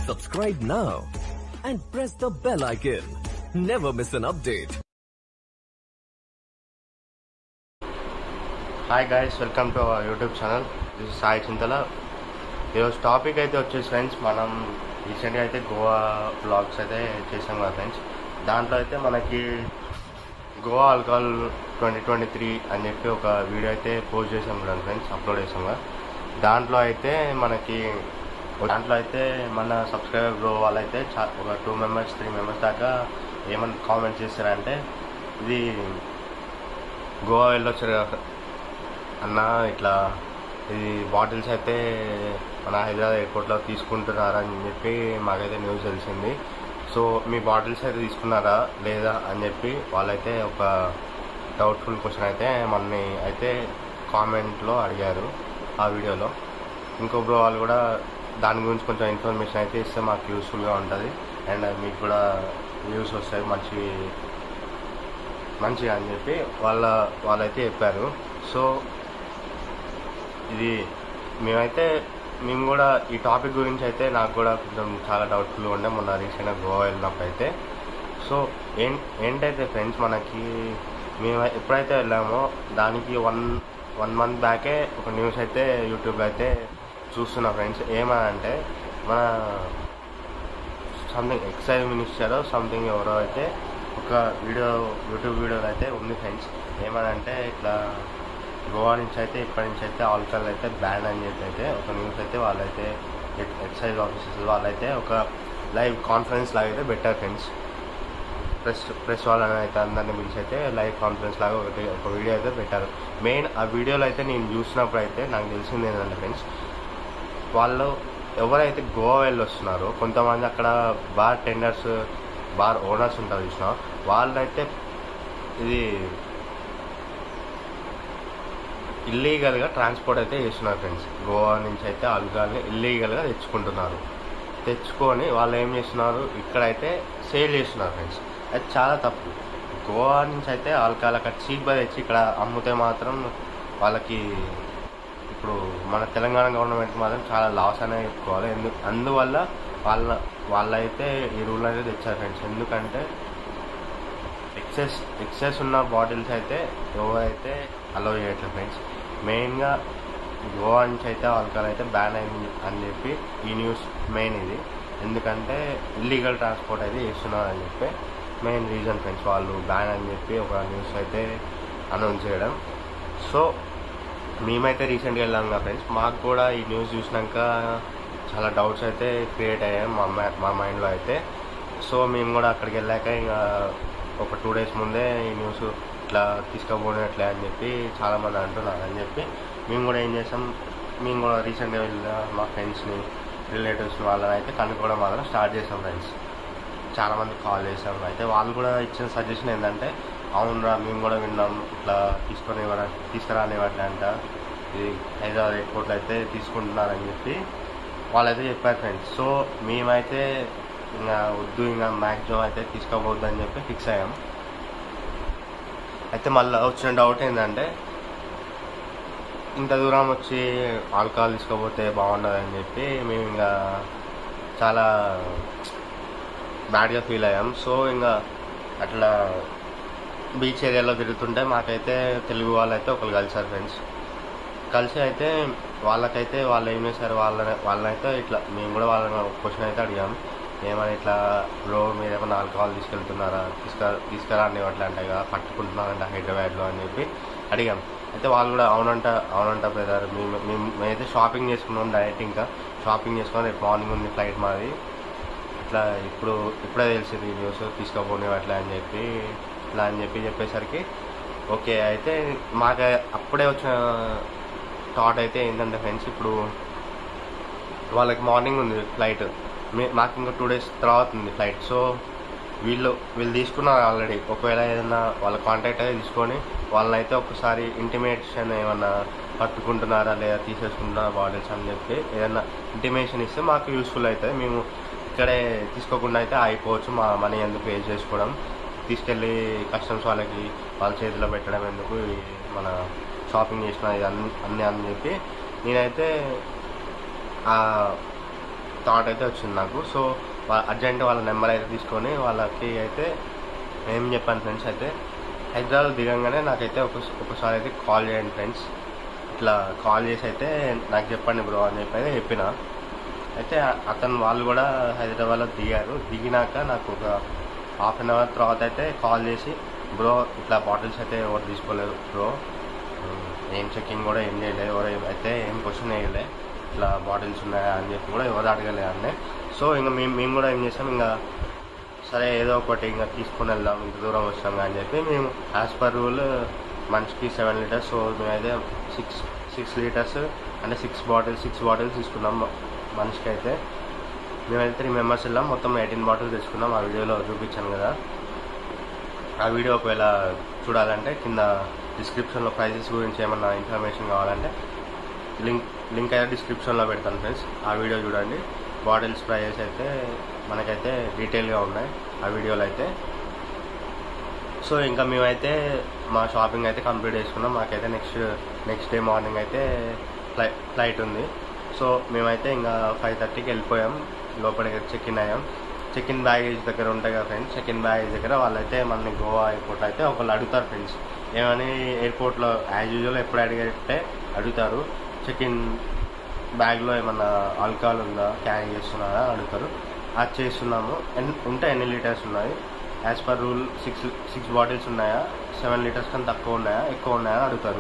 Subscribe now and press the bell icon. Never miss an update. Hi guys welcome to our YouTube channel this Sai Chintala ఈరోజు topic అయితే వచ్చేసి friends మనం రీసెంట్గా అయితే Goa blogs అయితే చేసాం కదా ఫ్రెండ్స్ దాంట్లో అయితే మనకి Goa alcohol twenty twenty three అని చెప్పి ఒక వీడియో అయితే పోస్ట్ చేసాం కదా ఫ్రెండ్స్ అప్లోడ్ చేసాం కదా దాంట్లో అయితే మనకి దాంట్లో అయితే మన సబ్స్క్రైబర్ బ్రో వాళ్ళైతే చా ఒక టూ మెంబర్స్ త్రీ మెంబర్స్ దాకా ఏమని కామెంట్ చేస్తారంటే ఇది గోవా వెళ్ళొచ్చారు కదా అన్న ఇట్లా ఇది బాటిల్స్ అయితే మన హైదరాబాద్ ఎయిర్పోర్ట్లో తీసుకుంటున్నారని చెప్పి మాకైతే న్యూస్ తెలిసింది సో మీ బాటిల్స్ అయితే తీసుకున్నారా లేదా అని చెప్పి వాళ్ళైతే ఒక డౌట్ఫుల్ క్వశ్చన్ అయితే మనని అయితే కామెంట్లో అడిగారు ఆ వీడియోలో ఇంకో బ్రో వాళ్ళు కూడా దాని గురించి కొంచెం ఇన్ఫర్మేషన్ అయితే ఇస్తే మాకు యూస్ఫుల్గా ఉంటుంది అండ్ మీకు కూడా వ్యూస్ వస్తాయి మంచి మంచిగా అని చెప్పి వాళ్ళ వాళ్ళైతే చెప్పారు సో ఇది మేమైతే మేము కూడా ఈ టాపిక్ గురించి అయితే నాకు కూడా కొంచెం చాలా డౌట్ఫుల్గా ఉండే మొన్న రీసెంట్గా గోవా వెళ్ళినప్పుడు అయితే సో ఏం ఏంటైతే ఫ్రెండ్స్ మనకి మేము ఎప్పుడైతే వెళ్ళామో దానికి వన్ వన్ మంత్ బ్యాకే ఒక న్యూస్ అయితే యూట్యూబ్లో అయితే చూస్తున్నా ఫ్రెండ్స్ ఏమని అంటే మన సంథింగ్ ఎక్సైజ్ మినిస్టర్ సంథింగ్ ఎవరో అయితే ఒక వీడియో యూట్యూబ్ వీడియోలో అయితే ఉంది ఫ్రెండ్స్ ఏమనంటే ఇట్లా గోవా నుంచి అయితే ఇప్పటి నుంచి అయితే ఆల్కహాల్ అయితే బ్యాన్ అని చెప్పి అయితే ఒక న్యూస్ అయితే వాళ్ళైతే ఎక్సైజ్ ఆఫీసర్స్ వాళ్ళైతే ఒక లైవ్ కాన్ఫరెన్స్ లాగా అయితే పెట్టారు ఫ్రెండ్స్ ప్రెస్ ప్రెస్ వాళ్ళని అయితే అందరిని పిలిచి అయితే లైవ్ కాన్ఫరెన్స్ లాగా ఒకటి ఒక వీడియో అయితే పెట్టారు మెయిన్ ఆ వీడియోలో అయితే నేను చూసినప్పుడు అయితే నాకు తెలిసింది ఏంటంటే ఫ్రెండ్స్ వాళ్ళు ఎవరైతే గోవా వెళ్ళి వస్తున్నారో కొంతమంది అక్కడ బార్ టెండర్స్ బార్ ఓనర్స్ ఉంటారు చూసిన వాళ్ళైతే ఇది ఇల్లీగల్గా ట్రాన్స్పోర్ట్ అయితే చేస్తున్నారు ఫ్రెండ్స్ గోవా నుంచి అయితే ఆల్కహాల్ని ఇల్లీగల్గా తెచ్చుకుంటున్నారు తెచ్చుకొని వాళ్ళు ఏం చేస్తున్నారు ఇక్కడైతే సేల్ చేస్తున్నారు ఫ్రెండ్స్ అది చాలా తప్పు గోవా నుంచి అయితే ఆల్కహాల్ అక్కడ చీప్గా తెచ్చి ఇక్కడ అమ్మితే మాత్రం వాళ్ళకి ఇప్పుడు మన తెలంగాణ గవర్నమెంట్ మాత్రం చాలా లాస్ అనేది చెప్పుకోవాలి ఎందు అందువల్ల వాళ్ళ వాళ్ళైతే ఈ రూల్ అయితే తెచ్చారు ఫ్రెండ్స్ ఎందుకంటే ఎక్సెస్ ఎక్సెస్ ఉన్న బాటిల్స్ అయితే ఎవరైతే అలో చేయట్లేదు ఫ్రెండ్స్ మెయిన్గా గోవా నుంచి అయితే ఆల్కహాల్ అయితే బ్యాన్ అయింది అని చెప్పి ఈ న్యూస్ మెయిన్ ఇది ఎందుకంటే ఇల్లీగల్ ట్రాన్స్పోర్ట్ అయితే చేస్తున్నారు అని చెప్పి మెయిన్ రీజన్ ఫ్రెండ్స్ వాళ్ళు బ్యాన్ అని చెప్పి ఒక న్యూస్ అయితే అనౌన్స్ చేయడం సో మేమైతే రీసెంట్గా వెళ్ళాం కదా ఫ్రెండ్స్ మాకు కూడా ఈ న్యూస్ చూసినాక చాలా డౌట్స్ అయితే క్రియేట్ అయ్యాయి మా మ- మా మైండ్లో అయితే సో మేము కూడా అక్కడికి వెళ్ళాక ఇంకా ఒక టూ డేస్ ముందే ఈ న్యూస్ ఇట్లా తీసుకుపోయినట్లే అని చెప్పి చాలామంది అంటున్నారు అని చెప్పి మేము కూడా ఏం చేసాం మేము కూడా రీసెంట్గా వెళ్ళిన మా ఫ్రెండ్స్ని రిలేటివ్స్ని వాళ్ళని అయితే కనుక్కోవడం మాత్రం స్టార్ట్ చేసాం ఫ్రెండ్స్ చాలామంది కాల్ చేసాం అయితే వాళ్ళు కూడా ఇచ్చిన సజెషన్ ఏంటంటే అవునరా మేము కూడా విన్నాం ఇట్లా తీసుకొని తీసుకురానివ్వట్లంట ఇది హైదరాబాద్ ఎయిర్పోర్ట్లో అయితే తీసుకుంటున్నారని చెప్పి వాళ్ళైతే చెప్పారు ఫ్రెండ్స్ సో మేమైతే ఇంకా వద్దు ఇంకా మ్యాక్సిమం అయితే తీసుకోవద్దు అని చెప్పి ఫిక్స్ అయ్యాం అయితే మళ్ళీ వచ్చిన డౌట్ ఏంటంటే ఇంత దూరం వచ్చి ఆల్కహాల్ తీసుకోపోతే బాగుండదని చెప్పి మేము ఇంకా చాలా బ్యాడ్గా ఫీల్ అయ్యాం సో ఇంకా అట్లా బీచ్ ఏరియాలో తిరుగుతుంటే మాకైతే తెలుగు వాళ్ళైతే ఒకరు కలిసారు ఫ్రెండ్స్ కలిసి అయితే వాళ్ళకైతే వాళ్ళు ఏం చేశారు వాళ్ళని వాళ్ళనైతే ఇట్లా మేము కూడా వాళ్ళని ఒక క్వశ్చన్ అయితే అడిగాం ఏమని ఇట్లా బ్రో మీరు ఏమైనా ఆల్కహాల్ తీసుకెళ్తున్నారా తీసుక తీసుకురాని అట్లా అంటే కదా పట్టుకుంటున్నారంట హైదరాబాద్లో అని చెప్పి అడిగాం అయితే వాళ్ళు కూడా అవునంట అవునంట బ్రదర్ మేము మేము మేమైతే షాపింగ్ చేసుకున్నాం డైరెక్ట్ ఇంకా షాపింగ్ చేసుకొని రేపు మార్నింగ్ ఉంది ఫ్లైట్ మాది ఇట్లా ఇప్పుడు ఇప్పుడే తెలిసింది ఈ న్యూస్ తీసుకోపోని అట్లా అని చెప్పి ఇట్లా అని చెప్పి చెప్పేసరికి ఓకే అయితే మాకు అప్పుడే వచ్చిన థాట్ అయితే ఏంటంటే ఫ్రెండ్స్ ఇప్పుడు వాళ్ళకి మార్నింగ్ ఉంది ఫ్లైట్ మే మాకు ఇంకా టూ డేస్ తర్వాత ఉంది ఫ్లైట్ సో వీళ్ళు వీళ్ళు తీసుకున్నారు ఆల్రెడీ ఒకవేళ ఏదైనా వాళ్ళ కాంటాక్ట్ అయితే తీసుకొని వాళ్ళని అయితే ఒకసారి ఇంటిమేషన్ ఏమన్నా పట్టుకుంటున్నారా లేదా తీసేసుకుంటున్నారా బాటిల్స్ అని చెప్పి ఏదైనా ఇంటిమేషన్ ఇస్తే మాకు యూస్ఫుల్ అవుతుంది మేము ఇక్కడే తీసుకోకుండా అయితే అయిపోవచ్చు మా మనీ ఎందుకు పే చేసుకోవడం తీసుకెళ్ళి కస్టమ్స్ వాళ్ళకి వాళ్ళ చేతిలో పెట్టడం ఎందుకు ఈ మన షాపింగ్ చేసిన ఇది అన్ని అన్నీ అని చెప్పి నేనైతే ఆ థాట్ అయితే వచ్చింది నాకు సో అర్జెంట్ వాళ్ళ నెంబర్ అయితే తీసుకొని వాళ్ళకి అయితే ఏం చెప్పాను ఫ్రెండ్స్ అయితే హైదరాబాద్ దిగంగానే నాకైతే ఒక ఒకసారి అయితే కాల్ చేయండి ఫ్రెండ్స్ ఇట్లా కాల్ చేసి అయితే నాకు చెప్పండి బ్రో అని చెప్పి అయితే చెప్పిన అయితే అతను వాళ్ళు కూడా హైదరాబాద్లో దిగారు దిగినాక నాకు ఒక హాఫ్ అన్ అవర్ తర్వాత అయితే కాల్ చేసి బ్రో ఇట్లా బాటిల్స్ అయితే ఎవరు తీసుకోలేదు బ్రో ఉమ్, ఏం చెకింగ్ కూడా ఏం చేయలేదు ఎవరు ఏం- అయితే ఏం క్వశ్చన్ వేయలే ఇట్లా బాటిల్స్ ఉన్నాయా అని చెప్పి కూడా ఎవరు అడగలే అన్నీ సో ఇంకా మేము మేము కూడా ఏం చేసాం ఇంకా సరే ఏదో ఒకటి ఇంకా తీసుకుని వెళ్దాం ఇంత దూరం వచ్చాం అని చెప్పి మేము యాజ్ పర్ రూల్ మనిషికి సెవెన్ లీటర్స్ సో మేమైతే సిక్స్ సిక్స్ లీటర్స్ అంటే సిక్స్ బాటిల్స్ సిక్స్ బాటిల్స్ తీసుకున్నాం మనిషికి అయితే మేమైతే త్రీ మెంబర్స్ వెళ్ళాం మొత్తం ఎయిటీన్ బాటిల్స్ తెచ్చుకున్నాం ఆ వీడియోలో చూపించాను కదా ఆ వీడియో ఒకవేళ చూడాలంటే కింద డిస్క్రిప్షన్లో ప్రైజెస్ గురించి ఏమన్నా ఇన్ఫర్మేషన్ కావాలంటే లింక్ లింక్ అయితే డిస్క్రిప్షన్లో పెడతాను ఫ్రెండ్స్ ఆ వీడియో చూడండి బాటిల్స్ ప్రైజెస్ అయితే మనకైతే డీటెయిల్గా ఉన్నాయి ఆ వీడియోలో అయితే సో ఇంకా మేమైతే మా షాపింగ్ అయితే కంప్లీట్ చేసుకున్నాం మాకైతే నెక్స్ట్ నెక్స్ట్ డే మార్నింగ్ అయితే ఫ్లై ఫ్లైట్ ఉంది సో మేమైతే ఇంకా ఫైవ్ థర్టీకి వెళ్ళిపోయాం లోపలికి చెక్ ఇన్ అయ్యాం చెక్ ఇన్ బ్యాగేజ్ దగ్గర ఉంటాయి కదా ఫ్రెండ్స్ చెక్ ఇన్ బ్యాగేజ్ దగ్గర వాళ్ళైతే మనని గోవా ఎయిర్పోర్ట్ అయితే ఒకళ్ళు అడుగుతారు ఫ్రెండ్స్ ఏమని ఎయిర్పోర్ట్లో యాజ్ యూజువల్ ఎప్పుడు అడిగితే అడుగుతారు చెక్ ఇన్ బ్యాగ్లో ఏమన్నా ఆల్కహాల్ ఉందా క్యారీ చేస్తున్నారా అని అడుగుతారు అది చేస్తున్నాము ఎన్- ఉంటే ఎన్ని లీటర్స్ ఉన్నాయి as per rule six six bottles ఉన్నాయా సెవెన్ లీటర్స్ కన్నా తక్కువ ఉన్నాయా ఎక్కువ ఉన్నాయా అని అడుగుతారు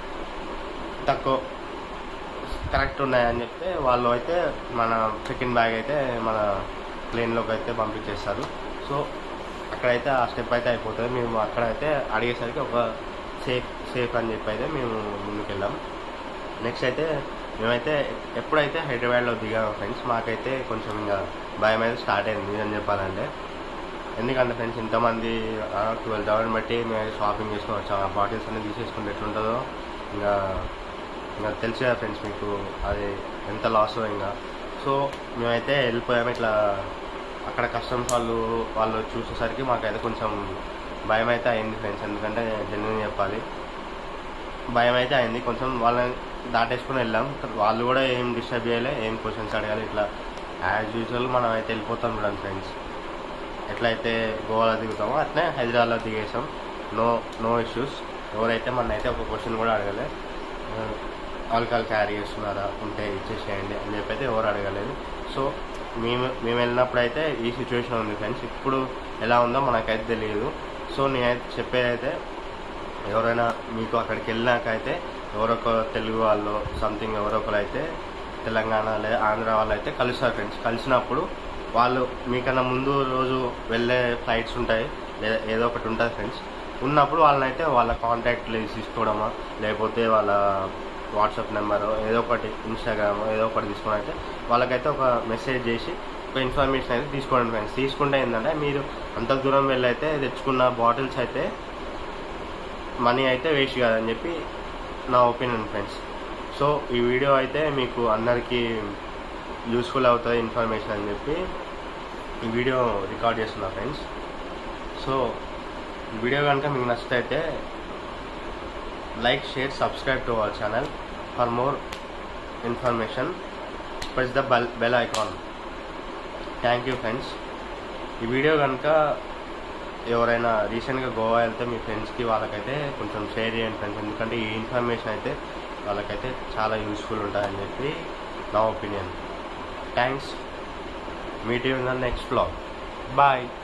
తక్కువ కరెక్ట్ ఉన్నాయని చెప్తే వాళ్ళు అయితే మన చెక్ ఇన్ బ్యాగ్ అయితే మన ప్లేన్లోకి అయితే పంపించేస్తారు సో అక్కడైతే ఆ స్టెప్ అయితే అయిపోతుంది మేము అక్కడైతే అడిగేసరికి ఒక సేఫ్ సేఫ్ అని చెప్పి అయితే మేము ముందుకు వెళ్ళాం నెక్స్ట్ అయితే మేమైతే ఎప్పుడైతే హైదరాబాద్లో దిగాము ఫ్రెండ్స్ మాకైతే కొంచెం ఇంకా భయం అయితే స్టార్ట్ అయింది అని చెప్పాలంటే ఎందుకంటే ఫ్రెండ్స్ ఇంతమంది ట్వెల్వ్ థౌసండ్ బట్టి మేము షాపింగ్ చేసుకొని వచ్చాం ఆ బాటిల్స్ అన్ని తీసేసుకుంటే ఎట్లుంటుందో ఇంకా ఇంకా తెలుసు కదా ఫ్రెండ్స్ మీకు అది ఎంత లాస్ ఇంకా సో మేమైతే వెళ్ళిపోయాము ఇట్లా అక్కడ కస్టమ్స్ వాళ్ళు వాళ్ళు చూసేసరికి మాకైతే కొంచెం భయం అయితే అయింది ఫ్రెండ్స్ ఎందుకంటే జెన్యున్ చెప్పాలి భయం అయితే అయింది కొంచెం వాళ్ళని దాటేసుకుని వెళ్ళాం వాళ్ళు కూడా ఏం డిస్టర్బ్ చేయలే ఏం క్వశ్చన్స్ అడగాలి ఇట్లా యాజ్ యూజువల్ మనం అయితే వెళ్ళిపోతాం చూడండి ఫ్రెండ్స్ ఎట్లయితే గోవాలో దిగుతామో అట్లనే హైదరాబాద్లో దిగేసాం నో నో ఇష్యూస్ ఎవరైతే మన అయితే ఒక క్వశ్చన్ కూడా అడగలే ఆల్కహాల్ క్యారీ చేస్తున్నారా ఉంటే ఇచ్చేసేయండి అని చెప్పి అయితే ఎవరు అడగలేదు సో మేము మేము వెళ్ళినప్పుడు అయితే ఈ సిచ్యువేషన్ ఉంది ఫ్రెండ్స్ ఇప్పుడు ఎలా ఉందో మనకైతే తెలియదు సో నేనైతే చెప్పేదైతే ఎవరైనా మీకు అక్కడికి వెళ్ళినాక అయితే ఎవరొక తెలుగు వాళ్ళు సంథింగ్ ఎవరో ఒకరు అయితే తెలంగాణ లేదా ఆంధ్ర వాళ్ళు అయితే కలుస్తారు ఫ్రెండ్స్ కలిసినప్పుడు వాళ్ళు మీకన్నా ముందు రోజు వెళ్ళే ఫ్లైట్స్ ఉంటాయి లేదా ఏదో ఒకటి ఉంటుంది ఫ్రెండ్స్ ఉన్నప్పుడు వాళ్ళనైతే వాళ్ళ కాంటాక్ట్ తీసుకోవడమా లేకపోతే వాళ్ళ వాట్సాప్ నెంబరు ఏదో ఒకటి ఇన్స్టాగ్రామ్ ఏదో ఒకటి తీసుకొని అయితే వాళ్ళకైతే ఒక మెసేజ్ చేసి ఒక ఇన్ఫర్మేషన్ అయితే తీసుకోండి ఫ్రెండ్స్ తీసుకుంటే ఏంటంటే మీరు అంత దూరం వెళ్ళైతే తెచ్చుకున్న బాటిల్స్ అయితే మనీ అయితే వేస్ట్ కాదని చెప్పి నా ఒపీనియన్ ఫ్రెండ్స్ సో ఈ వీడియో అయితే మీకు అందరికీ యూస్ఫుల్ అవుతుంది ఇన్ఫర్మేషన్ అని చెప్పి ఈ వీడియో రికార్డ్ చేస్తున్నా ఫ్రెండ్స్ సో ఈ వీడియో కనుక మీకు నచ్చితే అయితే like share subscribe to our channel for more information press the bell bell icon thank you friends ఈ వీడియో కనుక ఎవరైనా రీసెంట్గా గోవా వెళ్తే మీ ఫ్రెండ్స్కి వాళ్ళకైతే కొంచెం షేర్ చేయండి ఫ్రెండ్స్ ఎందుకంటే ఈ ఇన్ఫర్మేషన్ అయితే వాళ్ళకైతే చాలా యూస్ఫుల్ ఉంటుందని చెప్పి నా opinion thanks meet you in the next blog bye